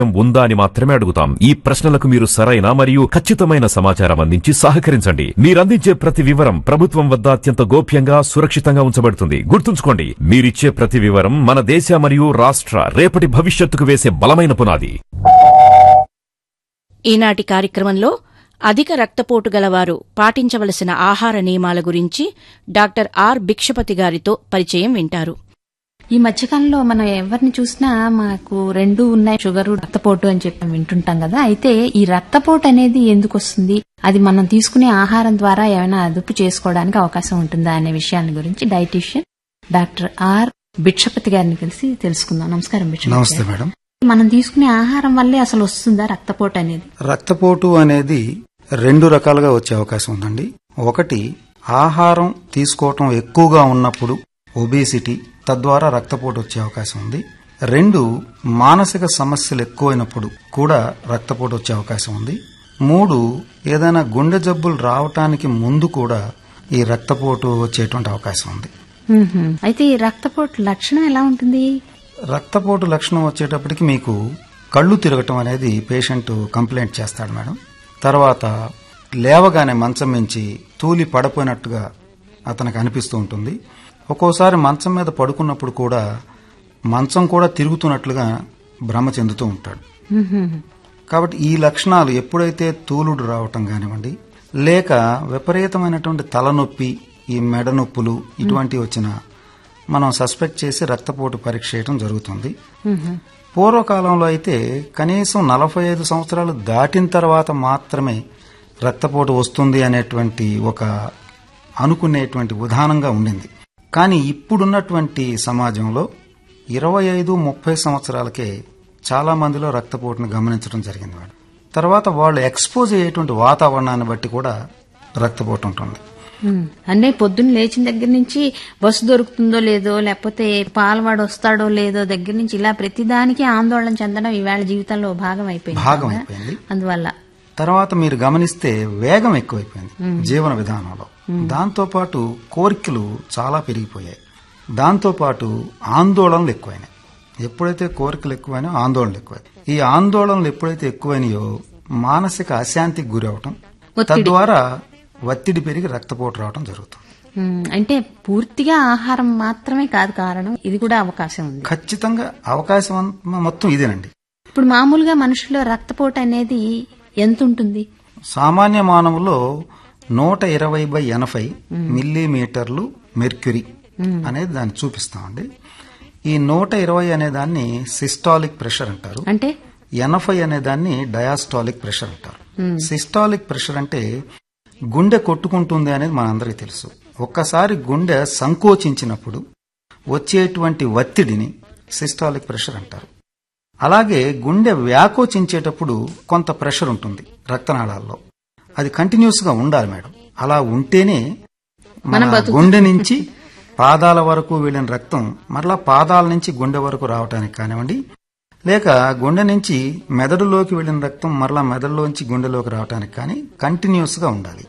ఉందా అని మాత్రమే అడుగుతాం ఈ ప్రశ్నలకు మీరు సరైన మరియు ఖచ్చితమైన సమాచారం అందించి సహకరించండి మీరందించే ప్రతి వివరం ప్రభుత్వం వద్ద అత్యంత గోప్యంగా సురక్షితంగా ఉంచబడుతుంది గుర్తుంచుకోండి మీరిచ్చే ప్రతి వివరం మన దేశ మరియు రాష్ట్ర రేపటి భవిష్యత్తుకు వేసే బలమైన పునాది ఈనాటి కార్యక్రమంలో అధిక రక్తపోటు గలవారు పాటించవలసిన ఆహార నియమాల గురించి డాక్టర్ ఆర్ భిక్షపతి గారితో పరిచయం వింటారు ఈ మధ్యకాలంలో మనం ఎవరిని చూసినా మాకు రెండు ఉన్నాయి షుగర్ రక్తపోటు అని చెప్పి వింటుంటాం కదా అయితే ఈ రక్తపోటు అనేది ఎందుకు వస్తుంది అది మనం తీసుకునే ఆహారం ద్వారా ఏమైనా అదుపు చేసుకోవడానికి అవకాశం ఉంటుందా అనే విషయాల గురించి డైటీషియన్ డాక్టర్ ఆర్ భిక్షపతి గారిని కలిసి తెలుసుకుందాం నమస్కారం భిక్షపతి నమస్తే గారు. మేడం మనం తీసుకునే ఆహారం వల్లే అసలు వస్తుందా రక్తపోటు అనేది రక్తపోటు అనేది రెండు రకాలుగా వచ్చే అవకాశం ఉందండి ఒకటి ఆహారం తీసుకోవటం ఎక్కువగా ఉన్నప్పుడు ఒబేసిటీ తద్వారా రక్తపోటు వచ్చే అవకాశం ఉంది రెండు మానసిక సమస్యలు ఎక్కువైనప్పుడు కూడా రక్తపోటు వచ్చే అవకాశం ఉంది మూడు ఏదైనా గుండె జబ్బులు రావటానికి ముందు కూడా ఈ రక్తపోటు వచ్చేటువంటి అవకాశం ఉంది మ్మ్హ్మ్. అయితే ఈ రక్తపోటు లక్షణం ఎలా ఉంటుంది రక్తపోటు లక్షణం వచ్చేటప్పటికి మీకు కళ్ళు తిరగటం అనేది పేషెంట్ కంప్లైంట్ చేస్తాడు మేడం తర్వాత లేవగానే మంచం మించి తూలి పడిపోయినట్టుగా అతనికి అనిపిస్తూ ఉంటుంది ఒక్కోసారి మంచం మీద పడుకున్నప్పుడు కూడా మంచం కూడా తిరుగుతున్నట్లుగా భ్రమ చెందుతూ ఉంటాడు మ్మ్హ్మ్. కాబట్టి ఈ లక్షణాలు ఎప్పుడైతే తూలుడు రావటం కానివ్వండి లేక విపరీతమైనటువంటి తలనొప్పి ఈ మెడ నొప్పులు ఇటువంటివి వచ్చినా మనం సస్పెక్ట్ చేసి రక్తపోటు పరీక్ష చేయడం జరుగుతుంది పూర్వకాలంలో అయితే కనీసం నలభై ఐదు సంవత్సరాలు దాటిన తర్వాత మాత్రమే రక్తపోటు వస్తుంది అనేటువంటి ఒక అనుకునేటువంటి విధానంగా ఉండింది కానీ ఇప్పుడున్నటువంటి సమాజంలో ఇరవై ఐదు ముప్పై సంవత్సరాలకే చాలా మందిలో రక్తపోటును గమనించడం జరిగింది మేడం తర్వాత వాళ్ళు ఎక్స్పోజ్ అయ్యేటువంటి వాతావరణాన్ని బట్టి కూడా రక్తపోటు ఉంటుంది ఉమ్. అంటే పొద్దున్న లేచిన దగ్గర నుంచి బస్సు దొరుకుతుందో లేదో లేకపోతే పాలవాడు వస్తాడో లేదో దగ్గర నుంచి ఇలా ప్రతిదానికి ఆందోళన చెందడం ఈవేళ జీవితంలో భాగం అయిపోయింది భాగం కదా? అయిపోయింది అందువల్ల తర్వాత మీరు గమనిస్తే వేగం ఎక్కువైపోయింది జీవన విధానంలో దాంతో పాటు కోరికలు చాలా పెరిగిపోయాయి దాంతో పాటు ఆందోళనలు ఎక్కువైనాయి ఎప్పుడైతే కోరికలు ఎక్కువైనా ఆందోళనలు ఎక్కువై ఈ ఆందోళనలు ఎప్పుడైతే ఎక్కువైనాయో మానసిక అశాంతికి గురి అవటం తద్వారా ఒత్తిడి పెరిగి రక్తపోటు రావడం జరుగుతుంది ఉమ్, అంటే పూర్తిగా ఆహారం మాత్రమే కాదు కారణం ఇది కూడా అవకాశం ఉంది ఖచ్చితంగా అవకాశం అంత- మొత్తం ఇదేనండి ఇప్పుడు మామూలుగా మనుషుల్లో రక్తపోటు అనేది ఎంత ఉంటుంది సామాన్య మానవులో నూట ఇరవై బై ఎనభై మిల్లీమీటర్లు మెర్క్యూరీ అనేది దాన్ని చూపిస్తామండి ఈ నూట ఇరవై అనే దాన్ని సిస్టాలిక్ ప్రెషర్ అంటారు అంటే ఎనభై అనే దాన్ని డయాస్టాలిక్ ప్రెషర్ అంటారు సిస్టాలిక్ ప్రెషర్ అంటే గుండె కొట్టుకుంటుంది అనేది మనందరికీ తెలుసు ఒక్కసారి గుండె సంకోచించినప్పుడు వచ్చేటువంటి ఒత్తిడిని సిస్టాలిక్ ప్రెషర్ అంటారు అలాగే గుండె వ్యాకోచించేటప్పుడు కొంత ప్రెషర్ ఉంటుంది రక్తనాళాల్లో అది కంటిన్యూస్ గా ఉండాలి మేడం అలా ఉంటేనే మన గుండె నుంచి పాదాల వరకు వెళ్ళిన రక్తం మరలా పాదాల నుంచి గుండె వరకు రావటానికి కానివ్వండి లేక గుండె నుంచి మెదడులోకి వెళ్ళిన రక్తం మరలా మెదడులోంచి గుండెలోకి రావటానికి కానీ కంటిన్యూస్ గా ఉండాలి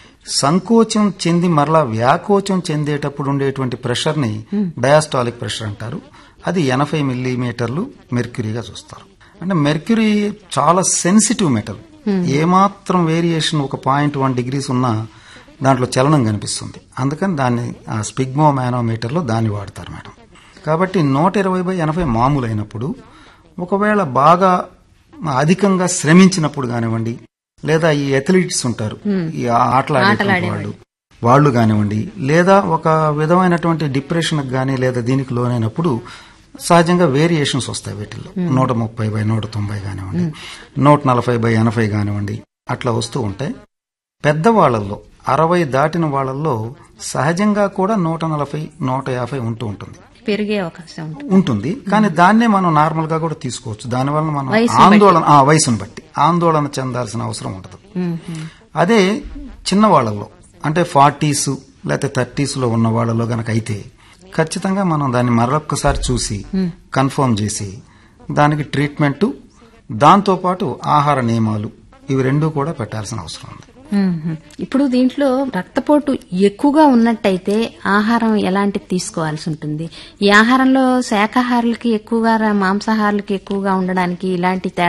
సంకోచం చెంది మరలా వ్యాకోచం చెందేటప్పుడు ఉండేటువంటి ప్రెషర్ ని డయాస్టాలిక్ ప్రెషర్ అంటారు అది ఎనభై మిల్లీమీటర్లు మెర్క్యూరీగా చూస్తారు అంటే మెర్క్యూరీ చాలా సెన్సిటివ్ మెటల్ ఏమాత్రం వేరియేషన్ ఒక పాయింట్ వన్ డిగ్రీస్ ఉన్నా దాంట్లో చలనం కనిపిస్తుంది అందుకని దాన్ని ఆ స్పిగ్మో మానోమీటర్లో దాన్ని వాడతారు మేడం కాబట్టి నూట ఇరవై బై ఎనభై మామూలు అయినప్పుడు ఒకవేళ బాగా అధికంగా శ్రమించినప్పుడు కానివ్వండి లేదా ఈ అథ్లీట్స్ ఉంటారు ఈ ఆటలాడే వాళ్ళు వాళ్ళు కానివ్వండి లేదా ఒక విధమైనటువంటి డిప్రెషన్ గానీ లేదా దీనికి లోనైనప్పుడు సహజంగా వేరియేషన్స్ వస్తాయి వీటిల్లో నూట ముప్పై బై నూట తొంభై కానివ్వండి నూట నలభై బై ఎనభై కానివ్వండి అట్లా వస్తూ ఉంటాయి పెద్దవాళ్లలో అరవై దాటిన వాళ్ళల్లో సహజంగా కూడా నూట నలభై నూట యాభై ఉంటూ ఉంటుంది పెరిగే అవకాశం ఉంటుంది ఉంటుంది కానీ దాన్నే మనం నార్మల్ గా కూడా తీసుకోవచ్చు దానివల్ల మనం వయసుని ఆందోళన ఆ వయసును బట్టి ఆందోళన చెందాల్సిన అవసరం ఉండదు అదే చిన్న వాళ్ళలో అంటే ఫార్టీస్ లేకపోతే థర్టీస్ లో ఉన్న వాళ్ళలో గనక అయితే ఖచ్చితంగా మనం దాన్ని మరొక్కసారి చూసి కన్ఫర్మ్ చేసి దానికి ట్రీట్మెంట్ దాంతో పాటు ఆహార నియమాలు ఇవి రెండూ కూడా పెట్టాల్సిన అవసరం ఉంది మ్మ్. ఇప్పుడు దీంట్లో రక్తపోటు ఎక్కువగా ఉన్నట్టయితే ఆహారం ఎలాంటిది తీసుకోవాల్సి ఉంటుంది ఈ ఆహారంలో శాకాహారులకి ఎక్కువగా రా- మాంసాహారులకి ఎక్కువగా ఉండడానికి ఇలాంటి తేడా